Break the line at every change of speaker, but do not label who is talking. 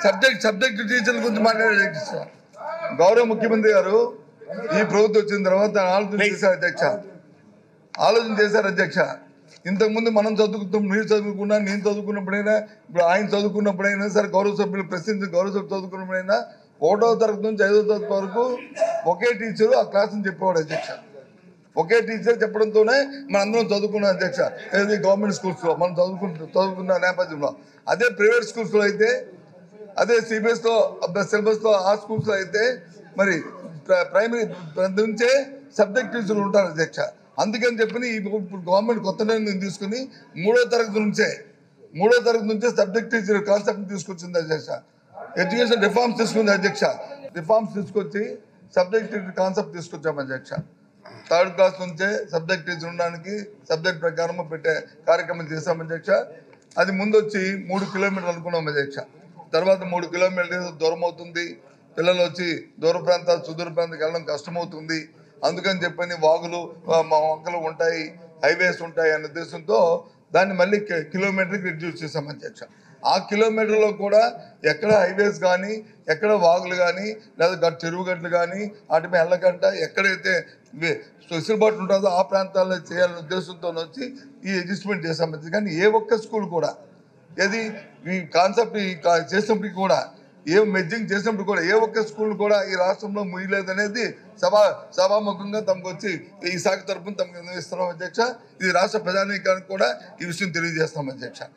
Subject subject టీచర్ల గురించి మాట్లాడే అధ్యక్ష గౌరవ ముఖ్యమంత్రి గారు ఈ ప్రభుత్వం వచ్చిన తర్వాత ఆయన ఆలోచన చేశారు అధ్యక్ష ఆలోచన చేశారు అధ్యక్ష ఇంతకుముందు మనం చదువుకున్నాం మీరు చదువుకున్నా నేను చదువుకున్నప్పుడైనా ఇప్పుడు ఆయన చదువుకున్నప్పుడైనా సరే గౌరవ సభ్యులు ప్రశ్నించి గౌరవ సభ్యులు చదువుకున్నప్పుడైనా ఒకటో తరగతి నుంచి ఐదో తరగతి వరకు ఒకే టీచరు ఆ క్లాస్ని చెప్పేవాడు అధ్యక్ష ఒకే టీచర్ చెప్పడంతోనే మనందరం చదువుకున్నాం అధ్యక్ష ఏది గవర్నమెంట్ స్కూల్స్లో మనం చదువుకుంటు చదువుకున్న నేపథ్యంలో అదే ప్రైవేట్ స్కూల్స్లో అయితే అదే సిబిఎస్లో సిలబస్లో ఆ స్కూల్స్లో అయితే మరి ప్ర- ప్రైమరీ నుంచే సబ్జెక్ట్ టీచర్లు ఉంటారు అధ్యక్ష అందుకని చెప్పి ఇప్పుడు గవర్నమెంట్ కొత్త నిర్ణయం తీసుకుని మూడో తరగతి నుంచే మూడో తరగతి నుంచే సబ్జెక్ట్ టీచర్ కాన్సెప్ట్ తీసుకొచ్చింది అధ్యక్ష ఎడ్యుకేషన్ రిఫార్మ్స్ తీసుకుంది అధ్యక్ష రిఫార్మ్స్ తీసుకొచ్చి సబ్జెక్ట్ టీచర్ కాన్సెప్ట్ తీసుకొచ్చాం అధ్యక్ష థర్డ్ క్లాస్ నుంచే సబ్జెక్ట్ టీచర్ ఉండడానికి సబ్జెక్ట్ ప్రకారం పెట్టే కార్యక్రమం చేశాం అధ్యక్ష అది ముందు వచ్చి మూడు కిలోమీటర్లు అనుకున్నాం అధ్యక్ష తర్వాత మూడు కిలోమీటర్లు దూరం అవుతుంది పిల్లలు వచ్చి దూర ప్రాంతాలు సుదూర ప్రాంతాలకు వెళ్ళడం కష్టమవుతుంది అందుకని చెప్పని వాగులు ఆ, మా వంకలు ఉంటాయి హైవేస్ ఉంటాయి అనే ఉద్దేశంతో దాన్ని మళ్ళీ కి- కిలోమీటర్కి రిడ్యూస్ చేశాం అధ్యక్ష ఆ కిలోమీటర్లో కూడా ఎక్కడ హైవేస్ కానీ ఎక్కడ వాగులు కానీ లేదా గట్ చెరువు గట్లు కానీ వాటి మీద వెళ్ళకంట ఎక్కడైతే వే- వెసులుబాటు ఉంటుందో ఆ ప్రాంతాల్లో చేయాలనే ఉద్దేశంతో వచ్చి ఈ అడ్జస్ట్మెంట్ చేశాం అధ్యక్ష. కానీ ఏ ఒక్క స్కూల్ కూడా ఏది ఈ కాన్సెప్ట్ ఈ కా- చేసినప్పటికి కూడా ఏ మెజ్జింగ్ చేసినప్పుడు కూడా ఏ ఒక్క స్కూల్ కూడా ఈ రాష్ట్రంలో ముయ్యలేదు అనేది సభా సభాముఖంగా తమకు వచ్చి ఈ శాఖ తరపున తమకు నిర్ణయిస్తున్నాం అధ్యక్ష ఇది రాష్ట్ర ప్రజానీకానికి కూడా ఈ విషయం తెలియజేస్తాం అధ్యక్ష